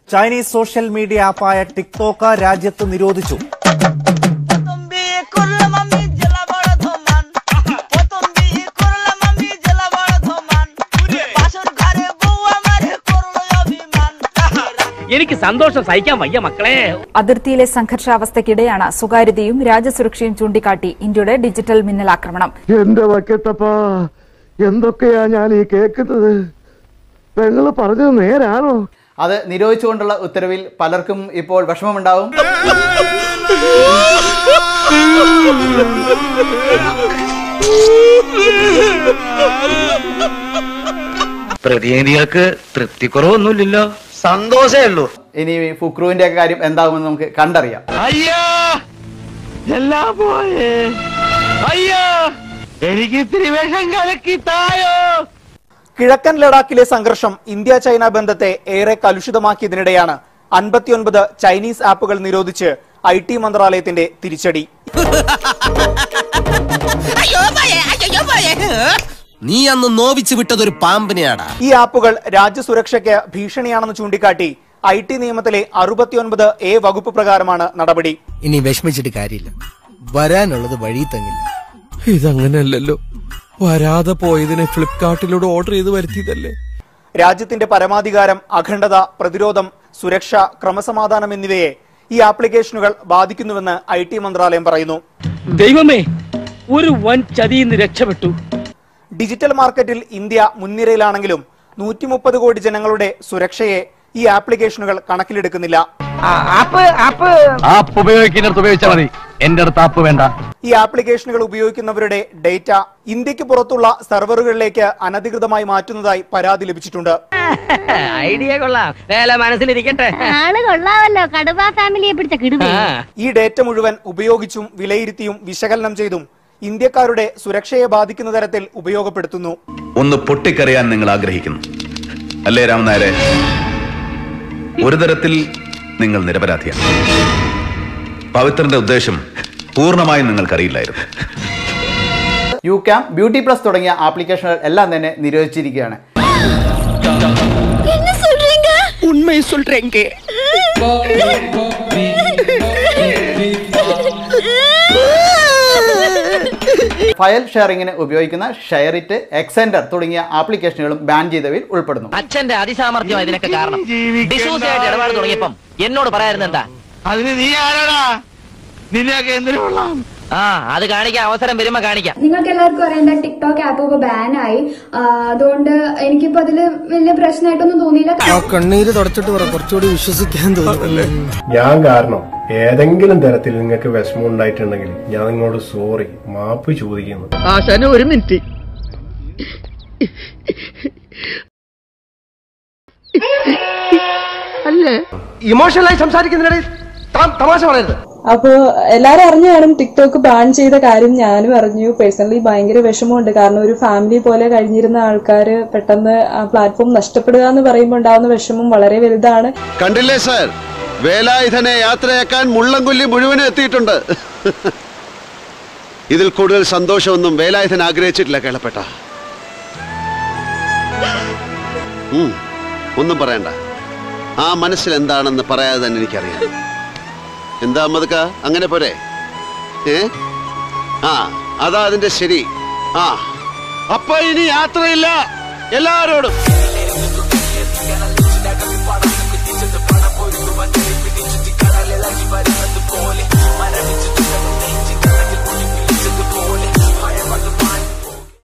Chinese social media ആപ്പായ TikTok രാജ്യത്ത് നിരോധിച്ചു তুমি করলাম আমি জেলা বড় ধমান প্রথম বিয়ে করলাম আমি জেলা বড় ধমান বাসর ঘরে বউ আমার করলো অভিমান എനിക്ക് സന്തോഷം സഹിക്കാൻ വയ്യ മക്കളെ അതിർത്തിയിലെ സംഘർഷാവസ്ഥയ്ക്കിടെയാണ് സ്വകാര്യതയും രാജ്യസുരക്ഷയും ചൂണ്ടിക്കാട്ടി ഇന്ത്യയുടെ ഡിജിറ്റൽ മിന്നലാക്രമണം എന്റെ വക്കത്തപ്പ എന്തൊക്കെയാ ഞാൻ ഈ കേൾക്കുന്നത് പെങ്ങള് പറഞ്ഞത് നേരാണോ അത് നിരോധിച്ചുകൊണ്ടുള്ള ഉത്തരവിൽ പലർക്കും ഇപ്പോൾ വിഷമമുണ്ടാവും പ്രതിനിധികൾക്ക് തൃപ്തിക്കുറവൊന്നുമില്ലല്ലോ സന്തോഷേ ഉള്ളൂ ഇനി ഫുക്രുവിന്റെ ഒക്കെ കാര്യം എന്താകുമെന്ന് നമുക്ക് കണ്ടറിയാം അയ്യോ എല്ലാം പോയേ അയ്യോ എനിക്ക് ഇത്തിരി വിഷം കലക്കി തായോ കിഴക്കൻ ലഡാക്കിലെ സംഘർഷം ഇന്ത്യ ചൈന ബന്ധത്തെ ഏറെ കലുഷിതമാക്കിയതിനിടെയാണ് അൻപത്തിയൊൻപത് ചൈനീസ് ആപ്പുകൾ നിരോധിച്ച് ഐ ടി മന്ത്രാലയത്തിന്റെ തിരിച്ചടി നീ അന്ന് നോവിച്ച് വിട്ടതൊരു പാമ്പിനെയാടാ ഈ ആപ്പുകൾ രാജ്യസുരക്ഷയ്ക്ക് ഭീഷണിയാണെന്ന് ചൂണ്ടിക്കാട്ടി ഐ ടി നിയമത്തിലെ അറുപത്തിയൊൻപത് എ വകുപ്പ് പ്രകാരമാണ് നടപടി ഇനി വിഷമിച്ചിട്ട് കാര്യമില്ല വരാനുള്ളത് വഴി തങ്ങില്ല ഇതങ്ങനെയല്ലല്ലോ വരാതെ പോയതിനെ ഫ്ലിപ്കാർട്ടിലൂടെ ഓർഡർ ചെയ്ത് വരുത്തിയതല്ലേ രാജ്യത്തിന്റെ പരമാധികാരം അഖണ്ഡത പ്രതിരോധം സുരക്ഷ ക്രമസമാധാനം എന്നിവയെ ഈ ആപ്ലിക്കേഷനുകൾ ബാധിക്കുന്നുവെന്ന് ഐ ടി മന്ത്രാലയം പറയുന്നു ദൈവമേ ഒരു വൻ ചതിയിന്ന് രക്ഷപ്പെട്ടു ഡിജിറ്റൽ മാർക്കറ്റിൽ ഇന്ത്യ മുൻനിരയിലാണെങ്കിലും നൂറ്റി മുപ്പത് കോടി ജനങ്ങളുടെ സുരക്ഷയെ ഈ ആപ്ലിക്കേഷനുകൾ കണക്കിലെടുക്കുന്നില്ല ആപ്പ് ഉപയോഗിക്കുന്നിടത്ത് ഉപയോഗിച്ചാൽ മതി എന്റെ അടുത്ത് ആപ്പ് വേണ്ട ഈ ആപ്ലിക്കേഷനുകൾ ഉപയോഗിക്കുന്നവരുടെ ഡേറ്റ ഇന്ത്യക്ക് പുറത്തുള്ള സെർവറുകളിലേക്ക് അനധികൃതമായി മാറ്റുന്നതായി പരാതി ലഭിച്ചിട്ടുണ്ട് ഐഡിയ കൊള്ളാം വേല മനസ്സിലിരിക്കട്ടെ ആള് കൊള്ളാമല്ലോ കടുവ ഫാമിലിയെ പിടിച്ച കിടുവേ ഈ ഡേറ്റ മുഴുവൻ ഉപയോഗിച്ചും വിലയിരുത്തിയും വിശകലനം ചെയ്തും ഇന്ത്യക്കാരുടെ സുരക്ഷയെ ബാധിക്കുന്ന തരത്തിൽ ഉപയോഗപ്പെടുത്തുന്നു ഒന്ന് പൊട്ടിക്കറിയാൻ നിങ്ങൾ ആഗ്രഹിക്കുന്നു അല്ലേ രാമനായരെ ഒരു തരത്തിൽ നിങ്ങൾ നിരപരാധിയാണ് പവിത്രന്റെ ഉദ്ദേശം പൂർണ്ണമായും നിങ്ങൾക്കറിയില്ലായിരുന്നു യു ക്യാം ബ്യൂട്ടി പ്ലസ് തുടങ്ങിയ ആപ്ലിക്കേഷനുകൾ എല്ലാം തന്നെ നിരോധിച്ചിരിക്കുകയാണ് என்ன சொல்றீங்க ഉണ്മയെ சொல்றேங்க ഫയൽ ഷെയറിങ്ങിന് ഉപയോഗിക്കുന്ന ഷെയറിറ്റ് എക്സെൻഡർ തുടങ്ങിയ ആപ്ലിക്കേഷനുകളും ബാൻ ചെയ്തവയിൽ ഉൾപ്പെടുന്നു അച്ഛന്റെ അതിസാമർഥ്യം ഇതിനൊക്കെ കാരണം ഡിസൂസയായിട്ട് ഇടപാട് തുടങ്ങിയപ്പം എന്നോട് പറയായിരുന്നു എന്താ അതിന് നീ ആരാടാ നിന്നെയൊക്കെ എന്തിനു കൊള്ളാം ആ അത് കാണിക്കാൻ അവസരം വരുമ്പോ കാണിക്കാം നിങ്ങൾക്ക് എല്ലാവർക്കും അറിയാം ടിക്ടോക്ക് ആപ്പ് ഇപ്പൊ ബാനായി അതുകൊണ്ട് എനിക്കിപ്പോ അതില് വലിയ പ്രശ്നമായിട്ടൊന്നും തോന്നിയില്ല കണ്ണീര് തുടച്ചിട്ട് പറ കുറച്ചുകൂടി വിശ്വസിക്കാൻ തോന്നുന്നല്ലേ ഞാൻ കാരണം ഏതെങ്കിലും തരത്തിൽ നിങ്ങൾക്ക് വിഷമം ഉണ്ടായിട്ടുണ്ടെങ്കിൽ ഞാൻ നിങ്ങളോട് സോറി മാപ്പ് ചോദിക്കുന്നു ആശാന് ഒരു മിനിറ്റ് ഇമോഷണലായി സംസാരിക്കുന്നതിനിടയിൽ തമാശ പറയരുത് അപ്പൊ എല്ലാരും അറിഞ്ഞു കാണും ടിക്ടോക്ക് ബാൻ ചെയ്ത കാര്യം ഞാനും അറിഞ്ഞു പേഴ്സണലി ഭയങ്കര വിഷമമുണ്ട് കാരണം ഒരു ഫാമിലി പോലെ കഴിഞ്ഞിരുന്ന ആൾക്കാർ പെട്ടെന്ന് ആ പ്ലാറ്റ്ഫോം നഷ്ടപ്പെടുക എന്ന് പറയുമ്പോൾ ഉണ്ടാവുന്ന വിഷമം വളരെ വലുതാണ് കണ്ടില്ലേ സാർ വേലായുധനെ യാത്രയാക്കാൻ മുള്ളംകൊല്ലി മുഴുവനും എത്തിയിട്ടുണ്ട് ഇതിൽ കൂടുതൽ സന്തോഷമൊന്നും വേലായുധൻ ആഗ്രഹിച്ചിട്ടില്ല കേളപ്പെട്ട ഉം, ഒന്നും പറയണ്ട ആ മനസ്സിൽ എന്താണെന്ന് പറയാതെ തന്നെ എനിക്കറിയാം എന്താ മതുക്ക അങ്ങനെ പോരെ ഏ ആ അതാ അതിന്റെ ശരി ആ അപ്പൊ ഇനി യാത്രയില്ല എല്ലാരോടും